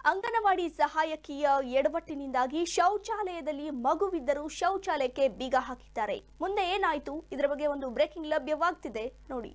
ಅಂಗನವಾಡಿ ಸಹಾಯಕಿಯ ಎಡವಟ್ಟಿನಿಂದಾಗಿ ಶೌಚಾಲಯದಲ್ಲಿ ಮಗುವಿದ್ದರೂ ಶೌಚಾಲಯಕ್ಕೆ ಬೀಗ ಹಾಕಿದ್ದಾರೆ ಮುಂದೆ ಏನಾಯ್ತು ಇದರ ಬಗ್ಗೆ ಒಂದು ಬ್ರೇಕಿಂಗ್ ಲಭ್ಯವಾಗ್ತಿದೆ ನೋಡಿ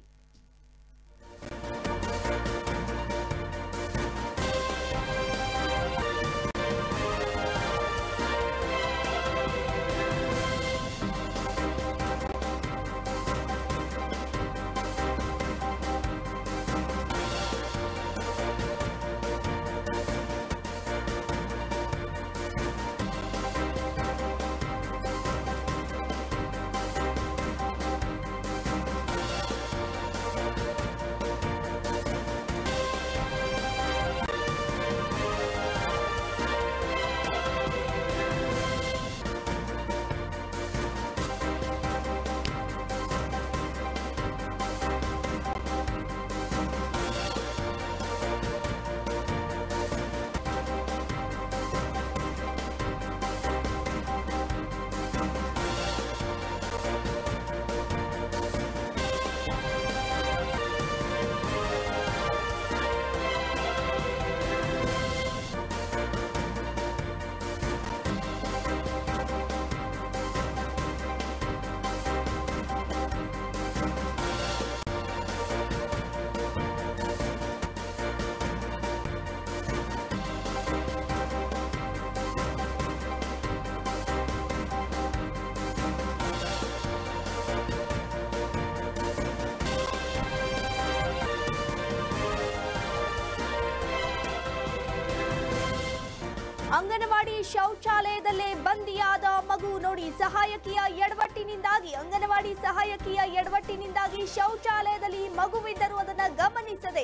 ಅಂಗನವಾಡಿ ಶೌಚಾಲಯದಲ್ಲೇ ಬಂದಿಯಾದ ಮಗು ನೋಡಿ ಸಹಾಯಕಿಯ ಎಡವಟ್ಟಿನಿಂದಾಗಿ ಅಂಗನವಾಡಿ ಸಹಾಯಕಿಯ ಎಡವಟ್ಟಿನಿಂದಾಗಿ ಶೌಚಾಲಯದಲ್ಲಿ ಮಗುವಿದ್ದರೂ ಅದನ್ನ ಗಮನಿಸದೆ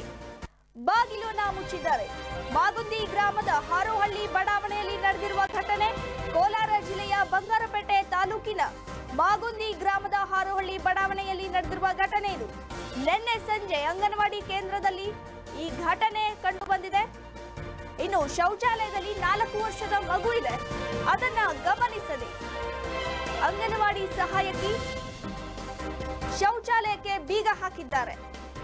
ಬಾಗಿಲನ್ನ ಮುಚ್ಚಿದ್ದಾರೆ ಮಾಗುಂದಿ ಗ್ರಾಮದ ಹಾರೋಹಳ್ಳಿ ಬಡಾವಣೆಯಲ್ಲಿ ನಡೆದಿರುವ ಘಟನೆ ಕೋಲಾರ ಜಿಲ್ಲೆಯ ಬಂಗಾರಪೇಟೆ ತಾಲೂಕಿನ ಮಾಗುಂದಿ ಗ್ರಾಮದ ಹಾರೋಹಳ್ಳಿ ಬಡಾವಣೆಯಲ್ಲಿ ನಡೆದಿರುವ ಘಟನೆ ಇದು ನಿನ್ನೆ ಸಂಜೆ ಅಂಗನವಾಡಿ ಕೇಂದ್ರದಲ್ಲಿ ಈ ಘಟನೆ ಕಂಡು ಬಂದಿದೆ ಇನ್ನು ಶೌಚಾಲಯದಲ್ಲಿ ನಾಲ್ಕು ವರ್ಷದ ಮಗು ಇದೆ ಅದನ್ನ ಗಮನಿಸದೆ ಅಂಗನವಾಡಿ ಸಹಾಯಕಿ ಶೌಚಾಲಯಕ್ಕೆ ಬೀಗ ಹಾಕಿದ್ದಾರೆ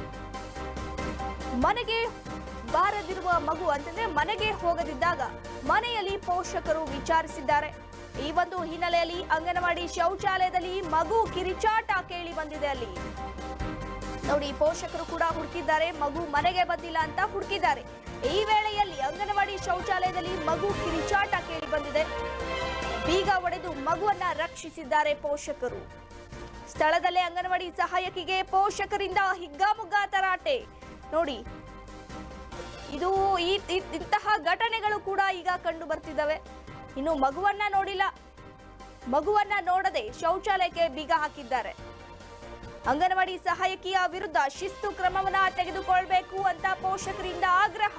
ಮನೆಗೆ ಬಾರದಿರುವ ಮಗು ಅಂತಂದ್ರೆ ಮನೆಗೆ ಹೋಗದಿದ್ದಾಗ ಮನೆಯಲ್ಲಿ ಪೋಷಕರು ವಿಚಾರಿಸಿದ್ದಾರೆ ಈ ಒಂದು ಹಿನ್ನೆಲೆಯಲ್ಲಿ ಅಂಗನವಾಡಿ ಶೌಚಾಲಯದಲ್ಲಿ ಮಗು ಕಿರಿಚಾಟ ಕೇಳಿ ಬಂದಿದೆ ಅಲ್ಲಿ ನೋಡಿ ಪೋಷಕರು ಕೂಡ ಹುಡುಕಿದ್ದಾರೆ ಮಗು ಮನೆಗೆ ಬಂದಿಲ್ಲ ಅಂತ ಹುಡುಕಿದ್ದಾರೆ ಈ ವೇಳೆಯಲ್ಲಿ ಅಂಗನವಾಡಿ ಶೌಚಾಲಯದಲ್ಲಿ ಮಗು ಕಿರಿಚಾಟ ಕೇಳಿ ಬಂದಿದೆ ಬೀಗ ಒಡೆದು ಮಗುವನ್ನ ರಕ್ಷಿಸಿದ್ದಾರೆ ಪೋಷಕರು ಸ್ಥಳದಲ್ಲೇ ಅಂಗನವಾಡಿ ಸಹಾಯಕಿಗೆ ಪೋಷಕರಿಂದ ಹಿಗ್ಗಾಮುಗ್ಗಾ ತರಾಟೆ ನೋಡಿ ಇದು ಈ ಈ- ಇಂತಹ ಘಟನೆಗಳು ಕೂಡ ಈಗ ಕಂಡು ಬರ್ತಿದ್ದಾವೆ ಇನ್ನು ಮಗುವನ್ನ ನೋಡಿಲ್ಲ ಮಗುವನ್ನ ನೋಡದೆ ಶೌಚಾಲಯಕ್ಕೆ ಬೀಗ ಹಾಕಿದ್ದಾರೆ ಅಂಗನವಾಡಿ ಸಹಾಯಕಿಯ ವಿರುದ್ಧ ಶಿಸ್ತು ಕ್ರಮವನ್ನ ತೆಗೆದುಕೊಳ್ಬೇಕು ಅಂತ ಪೋಷಕರಿಂದ ಆಗ್ರಹ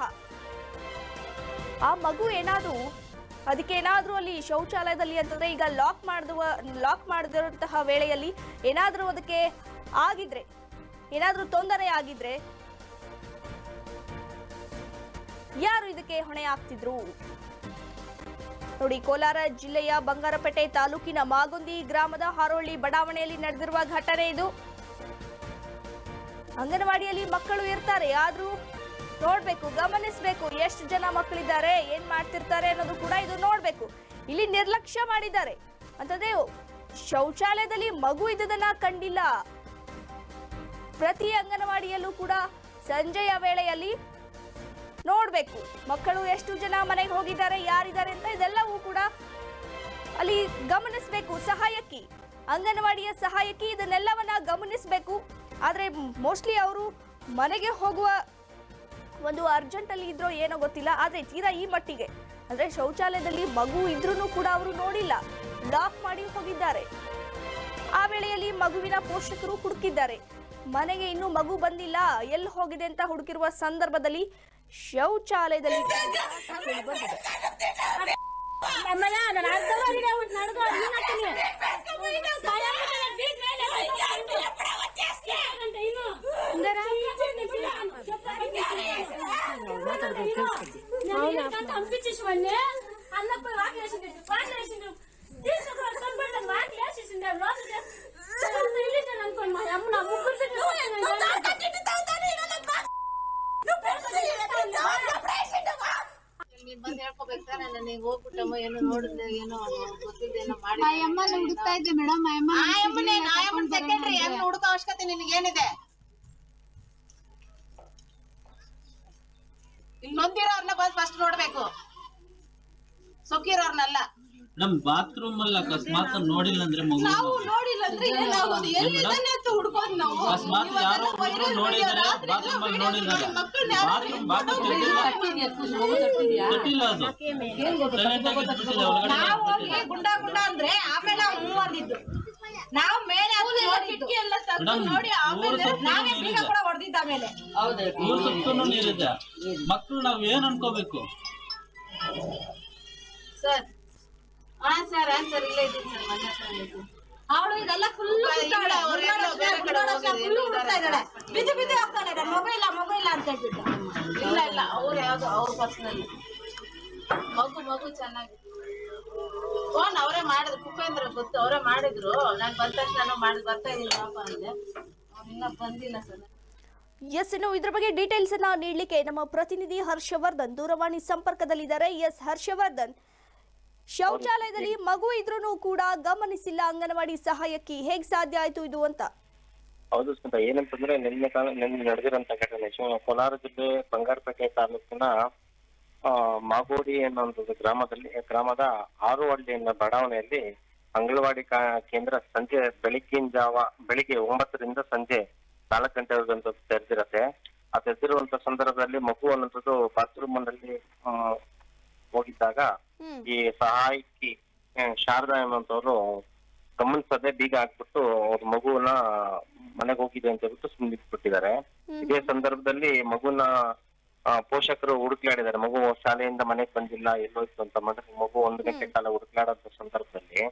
ಆ ಮಗು ಏನಾದ್ರೂ ಅದಕ್ಕೆ ಏನಾದ್ರೂ ಅಲ್ಲಿ ಶೌಚಾಲಯದಲ್ಲಿ ಅಂತಂದ್ರೆ ಈಗ ಲಾಕ್ ಮಾಡುವ ಲಾಕ್ ಮಾಡದಿರುವಂತಹ ವೇಳೆಯಲ್ಲಿ ಏನಾದ್ರೂ ಅದಕ್ಕೆ ಆಗಿದ್ರೆ ಏನಾದ್ರೂ ತೊಂದರೆ ಆಗಿದ್ರೆ ಯಾರು ಇದಕ್ಕೆ ಹೊಣೆ ಆಗ್ತಿದ್ರು ನೋಡಿ ಕೋಲಾರ ಜಿಲ್ಲೆಯ ಬಂಗಾರಪೇಟೆ ತಾಲೂಕಿನ ಮಾಗುಂದಿ ಗ್ರಾಮದ ಹಾರೋಳ್ಳಿ ಬಡಾವಣೆಯಲ್ಲಿ ನಡೆದಿರುವ ಘಟನೆ ಇದು ಅಂಗನವಾಡಿಯಲ್ಲಿ ಮಕ್ಕಳು ಇರ್ತಾರೆ ಆದ್ರೂ ನೋಡ್ಬೇಕು ಗಮನಿಸ್ಬೇಕು ಎಷ್ಟು ಜನ ಮಕ್ಕಳಿದ್ದಾರೆ ಏನ್ ಮಾಡ್ತಿರ್ತಾರೆ ಅನ್ನೋದು ಕೂಡ ಇದು ನೋಡ್ಬೇಕು ಇಲ್ಲಿ ನಿರ್ಲಕ್ಷ್ಯ ಮಾಡಿದ್ದಾರೆ ಅಂತಂದ್ರೆ ಶೌಚಾಲಯದಲ್ಲಿ ಮಗು ಇದ್ದದನ್ನ ಕಂಡಿಲ್ಲ ಪ್ರತಿ ಅಂಗನವಾಡಿಯಲ್ಲೂ ಕೂಡ ಸಂಜೆಯ ವೇಳೆಯಲ್ಲಿ ನೋಡ್ಬೇಕು ಮಕ್ಕಳು ಎಷ್ಟು ಜನ ಮನೆಗೆ ಹೋಗಿದ್ದಾರೆ ಯಾರಿದ್ದಾರೆ ಅಂತ ಇದೆಲ್ಲವೂ ಕೂಡ ಅಲ್ಲಿ ಗಮನಿಸಬೇಕು ಸಹಾಯಕಿ ಅಂಗನವಾಡಿಯ ಸಹಾಯಕಿ ಇದನ್ನೆಲ್ಲವನ್ನ ಗಮನಿಸಬೇಕು ಆದ್ರೆ ಮೋಸ್ಟ್ಲಿ ಅವರು ಮನೆಗೆ ಹೋಗುವ ಒಂದು ಅರ್ಜೆಂಟ್ ಅಲ್ಲಿ ಇದ್ರೋ ಏನೋ ಗೊತ್ತಿಲ್ಲ ಆದ್ರೆ ತೀರಾ ಈ ಮಟ್ಟಿಗೆ ಅಂದ್ರೆ ಶೌಚಾಲಯದಲ್ಲಿ ಮಗು ಇದ್ರೂ ಕೂಡ ಅವರು ನೋಡಿಲ್ಲ ಲಾಕ್ ಮಾಡಿ ಹೋಗಿದ್ದಾರೆ ಆ ವೇಳೆಯಲ್ಲಿ ಮಗುವಿನ ಪೋಷಕರು ಹುಡುಕಿದ್ದಾರೆ ಮನೆಗೆ ಇನ್ನೂ ಮಗು ಬಂದಿಲ್ಲ ಎಲ್ಲಿ ಹೋಗಿದೆ ಅಂತ ಹುಡುಕಿರುವ ಸಂದರ್ಭದಲ್ಲಿ ಶೌಚಾಲಯದಲ್ಲಿ ಕೇಳಿ ಬಂದಿದೆ ಅಮ್ಮಯ್ಯ ನಾನು ಅರ್ಧವಾಗಿ ನಡ್ಕೊ ನೀನ್ ಹಾಕ್ತೀನಿ ಭಯ ಆಗ್ಬಿಟ್ಟಿದೆ, ಬೀಗ್ ಮೇಲೆ ಗಂಟೆ ಇನ್ನು. ಇಂದರ? నేను ఇంకా పంపించేసివన్నీ అన్నప్పుడు వాకి వేసింది వాకి వేసింది తీసుకుని కనబడ్డాను వాకి వేసేసింది లోపల అనుకోండి మా అమ్మ నా ముగ్గురు ಬಂದ್ ಹೇಳ್ಕೊಬೇಕು ತಾನೆ ನನಗೆ ಹೋಗ್ಬಿಟ್ಟಮ್ಮ ಏನೋ ನೋಡಿದ್ದೆ ಏನೋ ಗೊತ್ತಿದ್ದೆ ಏನೋ ಮಾಡಿ ಆ ಅಮ್ಮನ ಹುಡುಕ್ತಾ ಇದ್ದೆ ಮೇಡಮ್ ಆ ಅಮ್ಮ ಆ ಅಮ್ಮನೇ ಆ ಅಮ್ಮನ ಸೆಕೆಂಡ್ರಿ ಅಮ್ಮ ಹುಡುಕ ಅವಶ್ಯಕತೆ ನಿನಗೇನಿದೆ ಇಲ್ಲಿ ನೊಂದಿರೋರ್ನ ಬಂದ್ ಫಸ್ಟ್ ನೋಡ್ಬೇಕು ಸೊಕ್ಕಿರೋರ್ನಲ್ಲ ನಮ್ ಬಾತ್ರೂಮ್ ಅಲ್ಲಿ ಅಕಸ್ಮಾತ್ ನೋಡಿಲ್ಲ ಅಂದ್ರೆ ಮಗು ನೋಡಿಲ್ಲ ಅಂದ್ರೆ ಏನಾಗೋದು ಎಲ್ಲಿದ್ದಾನೆ ಅಂತ ಹುಡ್ಕೋದು ನಾವು ಅಕಸ್ಮಾತ್ ಯಾರೋ ಒಬ್ರು ನೋಡಿದಾರೆ ಬಾತ್ರೂಮ್ ಅಲ್ಲಿ ನೋಡಿದ್ದಾರೆ ಬಾತ್ರೂಮ್ ಬಾತ್ರೂಮ್ ತಟ್ಟಿಲ್ಲ ಅದು Silent ಆಗಿ ಇಟ್ಬಿಟ್ಟಿದೆ, ಒಳಗಡೆ ನಾವು ಹೋಗಿ ಗುಂಡ ಗುಂಡ ಅಂದ್ರೆ ಆಮೇಲೆ ಅವ್ನು ಹ್ಞೂ ಅಂದಿದ್ದು ನಾವು ಮೇಲೆ ಹತ್ತಿ ನೋಡಿ ಕಿಟಕಿ ಎಲ್ಲ ತೆಗ್ದು ಮೇಡಮ್, ನೋಡಿ ಆಮೇಲೆ ಮೂರು ಸುತ್ತು ನಾವೇ ಬೀಗ ನೀರಿದೆ. ಕೂಡ ಹೊಡೆದಿದ್ದ ಆಮೇಲೆ ಮೂರ್ ಸುತ್ತೂ ನೀರಿದೆ ಮಕ್ಳು ನಾವ್ ಏನ್ ಅನ್ಕೋಬೇಕು ಸರ್ ಹಾ ಸರ್ ಹಾ ಸರ್ ಇಲ್ಲೇ ಇದ್ದೀನಿ ಸರ್ ಮನೆ ಹತ್ರ ಇದ್ದೀನಿ ಅವಳು ಇದೆಲ್ಲ ಫುಲ್ ಬಿದ್ದು ಬಿದ್ದು ಹೋಗ್ತಾಳೆ ನನ್ನ ಮಗು ಇಲ್ಲ ಮಗು ಇಲ್ಲ ಅಂತ ಹೇಳ್ತಿದ್ದ ಇಲ್ಲ ಇಲ್ಲ ಅವ್ರು ಯಾವ್ದು ಅವ್ರ ಪರ್ಸನಲ್ ಮಗು ಮಗು ಚೆನ್ನಾಗಿ ಫೋನ್ ಅವರೇ ಮಾಡಿದ್ರು ಕುಪೇಂದ್ರ ಗೊತ್ತು ಅವರೇ ಮಾಡಿದ್ರು ನಾನು ಬಂದ ತಕ್ಷಣ ನಾನು ಮಾಡಿ ಬರ್ತಾ ಇದೀನಿ ಪಾಪ ಅಂದೆ ಅವ್ರು ಇನ್ನ ಬಂದಿಲ್ಲ ಸರ್ ಎಸ್ ಇನ್ನು ಇದ್ರ ಬಗ್ಗೆ ಡೀಟೇಲ್ಸ್ ಅನ್ನ ನೀಡಲಿಕ್ಕೆ ನಮ್ಮ ಪ್ರತಿನಿಧಿ ಹರ್ಷವರ್ಧನ್ ದೂರವಾಣಿ ಸಂಪರ್ಕದಲ್ಲಿದ್ದಾರೆ ಎಸ್ ಹರ್ಷವರ್ಧನ್ ಶೌಚಾಲಯದಲ್ಲಿ ಮಗು ಇದ್ರೂ ಕೂಡ ಗಮನಿಸಿಲ್ಲ ಅಂಗನವಾಡಿ ಸಹಾಯಕಿ ಹೇಗ್ ಸಾಧ್ಯ ಆಯ್ತು ಇದು ಅಂತ ಹೌದು ಸ್ಮಿತಾ ಏನಂತಂದ್ರೆ ನಿನ್ನೆ ಕಾಲ ನಿನ್ನೆ ನಡೆದಿರೋಂತ ಘಟನೆ ಶಿವ- ಕೋಲಾರ ಜಿಲ್ಲೆ ಬಂಗಾರಪೇಟೆ ತಾಲೂಕಿನ ಆ, ಮಾಗೋಡಿ ಅನ್ನೋ ಒಂದು ಗ್ರಾಮದಲ್ಲಿ ಗ್ರಾಮದ ಆರುಹಳ್ಳಿ ಅನ್ನೋ ಬಡಾವಣೆಯಲ್ಲಿ ಅಂಗನವಾಡಿ ಕಾ- ಕೇಂದ್ರ ಸಂಜೆ ಬೆಳಗ್ಗಿನ ಜಾವ ಬೆಳಿಗ್ಗೆ ಒಂಬತ್ತರಿಂದ ಸಂಜೆ ನಾಲ್ಕು ಗಂಟೆವರೆಗೂ ತೆರೆದಿರತ್ತೆ ಆ ತೆರೆದಿರುವಂತ ಸಂದರ್ಭದಲ್ಲಿ ಮಗು ಅನ್ನೋದು ಬಾತ್ರೂಮ್ ನಲ್ಲಿ ಆ, ಹೋಗಿದ್ದಾಗ ಹ್ಮ್ ಈ ಸಹಾಯಕಿ ಆ, ಶಾರದಾ ಎಂಬಂತವ್ರು ಗಮನಿಸದೆ ಬೀಗ ಹಾಕ್ಬಿಟ್ಟು ಅವ್ರ ಮಗುವನ್ನ ಮನೆಗೆ ಹೋಗಿದೆ ಅಂತ ಹೇಳ್ಬಿಟ್ಟು ಸುಮ್ಮನೆ ಬಿಟ್ಟಿದ್ದಾರೆ ಇದೇ ಸಂದರ್ಭದಲ್ಲಿ ಮಗುನ ಆ, ಪೋಷಕರು ಹುಡುಕ್ಲಾಡಿದ್ದಾರೆ ಮಗು ಶಾಲೆಯಿಂದ ಮನೆಗೆ ಬಂದಿಲ್ಲ ಎಲ್ಲೋಯ್ತು ಅಂತ ಮಾಡಿದ್ರೆ ಮಗು ಒಂದು ಗಂಟೆ ಕಾಲ ಹುಡುಕ್ಲಾಡೋ ಸಂದರ್ಭದಲ್ಲಿ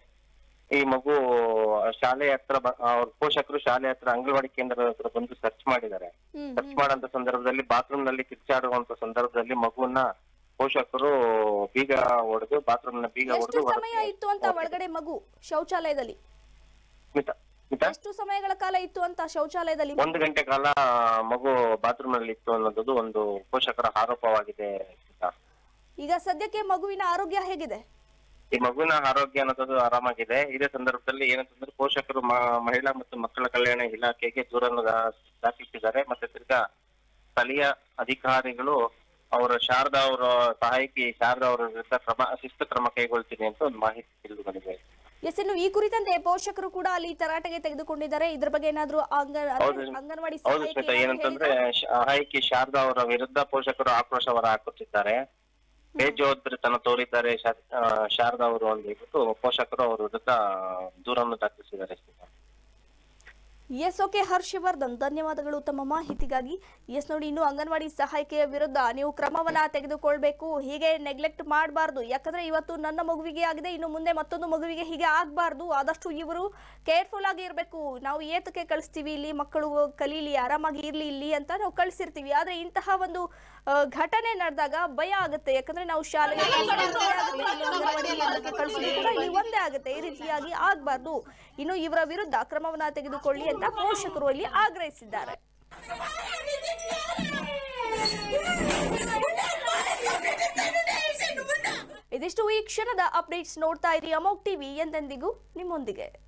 ಈ ಮಗು ಶಾಲೆ ಹತ್ರ ಬ- ಅವ್ರ ಪೋಷಕರು ಶಾಲೆ ಹತ್ರ ಅಂಗನವಾಡಿ ಕೇಂದ್ರದ ಹತ್ರ ಬಂದು ಸರ್ಚ್ ಮಾಡಿದ್ದಾರೆ ಹ್ಮ್ ಸರ್ಚ್ ಮಾಡೋಂತ ಸಂದರ್ಭದಲ್ಲಿ ಬಾತ್ರೂಮ್ ನಲ್ಲಿ ಕಿಚ್ಚಾಡುವಂತ ಸಂದರ್ಭದಲ್ಲಿ ಮಗುವನ್ನ ಪೋಷಕರು ಬೀಗ ಹೊಡೆದು ಬಾತ್ರೂಮ್ ನ ಬೀಗ ಎಷ್ಟು ಹೊಡೆದು ಸಮಯ ಇತ್ತು ಅಂತ ಒಳಗಡೆ ಮಗು ಶೌಚಾಲಯದಲ್ಲಿ ಸ್ಮಿತಾ ಸ್ಮಿತಾ ಎಷ್ಟು ಸಮಯಗಳ ಕಾಲ ಇತ್ತು ಅಂತ ಶೌಚಾಲಯದಲ್ಲಿ ಒಂದು ಗಂಟೆ ಕಾಲ ಮಗು ಬಾತ್ರೂಮ್ ನಲ್ಲಿ ಇತ್ತು ಅನ್ನೋದು ಒಂದು ಪೋಷಕರ ಆರೋಪವಾಗಿದೆ ಸ್ಮಿತಾ. ಈಗ ಸದ್ಯಕ್ಕೆ ಮಗುವಿನ ಆರೋಗ್ಯ ಹೇಗಿದೆ ಈ ಮಗುವಿನ ಆರೋಗ್ಯ ಅನ್ನೋದು ಆರಾಮಾಗಿದೆ ಇದೇ ಸಂದರ್ಭದಲ್ಲಿ ಏನಂತಂದ್ರೆ ಪೋಷಕರು ಮ- ಮಹಿಳಾ ಮತ್ತು ಮಕ್ಕಳ ಕಲ್ಯಾಣ ಇಲಾಖೆಗೆ ದೂರನ್ನು ದಾ- ದಾಖಲಿಸಿದ್ದಾರೆ ಮತ್ತೆ ತಿರ್ಗಾ ಸ್ಥಳೀಯ ಅಧಿಕಾರಿಗಳು ಅವರ ಶಾರದಾ ಅವರ ಸಹಾಯಕಿ ಶಾರದಾ ಅವರ ವಿರುದ್ಧ ಕ್ರಮ ಶಿಸ್ತು ಕ್ರಮ ಕೈಗೊಳ್ತೀನಿ ಅಂತ ಒಂದು ಮಾಹಿತಿ ತಿಳಿದು ಬಂದಿದೆ ಎಸ್ ಇನ್ನು ಈ ಕುರಿತಂತೆ ಪೋಷಕರು ಕೂಡ ಅಲ್ಲಿ ತರಾಟೆಗೆ ತೆಗೆದುಕೊಂಡಿದ್ದಾರೆ ಇದ್ರ ಬಗ್ಗೆ ಏನಾದ್ರೂ ಅಂಗ- ಅಂದ್ರೆ ಹೌದು. ಅಂಗನವಾಡಿ ಹೌದು ಸಹಾಯಕಿ ಶ್ವೇತಾ ಏನಾದ್ರು ಏನಂತಂದ್ರೆ ಹೇಳಿದ್ರಾ? ಸಹಾಯಕಿ ಶಾರದಾ ಅವರ ವಿರುದ್ಧ ಪೋಷಕರು ಆಕ್ರೋಶ ಹೊರ ಹಾಕುತ್ತಿದ್ದಾರೆ ಬೇಜವಾಬ್ದಾರಿತನ ತೋರಿದ್ದಾರೆ ಶಾ- ಆ, ಶಾರದಾ ಅವರು ಅಂತ ಹೇಳ್ಬಿಟ್ಟು ಪೋಷಕರು ಅವರ ವಿರುದ್ಧ ದೂರನ್ನು ದಾಖಲಿಸಿದ್ದಾರೆ ಶ್ವೇತಾ. ಎಸ್ ಓಕೆ ಹರ್ಷವರ್ಧನ್ ಧನ್ಯವಾದಗಳು ತಮ್ಮ ಮಾಹಿತಿಗಾಗಿ ಎಸ್ ನೋಡಿ ಇನ್ನು ಅಂಗನವಾಡಿ ಸಹಾಯಕಿಯ ವಿರುದ್ಧ ನೀವು ಕ್ರಮವನ್ನ ತೆಗೆದುಕೊಳ್ಬೇಕು ಹೀಗೆ ನೆಗ್ಲೆಕ್ಟ್ ಮಾಡಬಾರ್ದು ಯಾಕಂದ್ರೆ ಇವತ್ತು ನನ್ನ ಮಗುವಿಗೆ ಆಗಿದೆ ಇನ್ನು ಮುಂದೆ ಮತ್ತೊಂದು ಮಗುವಿಗೆ ಹೀಗೆ ಆಗಬಾರ್ದು ಆದಷ್ಟು ಇವರು ಕೇರ್ಫುಲ್ ಆಗಿ ಇರಬೇಕು ನಾವು ಏತಕ್ಕೆ ಕಳಿಸ್ತೀವಿ ಇಲ್ಲಿ ಮಕ್ಕಳು ಕಲೀಲಿ ಆರಾಮಾಗಿ ಇರ್ಲಿ ಇಲ್ಲಿ ಅಂತ ನಾವು ಕಳಿಸಿರ್ತೀವಿ ಆದ್ರೆ ಇಂತಹ ಒಂದು ಆ, ಘಟನೆ ನಡೆದಾಗ ಭಯ ಆಗುತ್ತೆ ಯಾಕಂದ್ರೆ ನಾವು ಶಾಲೆಗೆ ಕಳ್ಸೋದು ಒಂದೇ ಆಗುತ್ತೆ, ಇಲ್ಲಿ ಅಂಗನವಾಡಿ ಕೇಂದ್ರಕ್ಕೆ ಕಳ್ಸೋದು ಕೂಡ ಇಲ್ಲಿ ಒಂದೇ ಆಗುತ್ತೆ ಈ ರೀತಿಯಾಗಿ ಆಗ್ಬಾರ್ದು ಇನ್ನು ಇವರ ವಿರುದ್ಧ ಕ್ರಮವನ್ನ ತೆಗೆದುಕೊಳ್ಳಿ ಅಂತ ಪೋಷಕರು ಅಲ್ಲಿ ಆಗ್ರಹಿಸಿದ್ದಾರೆ ಇದಿಷ್ಟು ಈ ಕ್ಷಣದ ಅಪ್ಡೇಟ್ಸ್ ನೋಡ್ತಾ ಇರಿ ಅಮೋಕ್ ಟಿವಿ ಎಂದೆಂದಿಗೂ ನಿಮ್ಮೊಂದಿಗೆ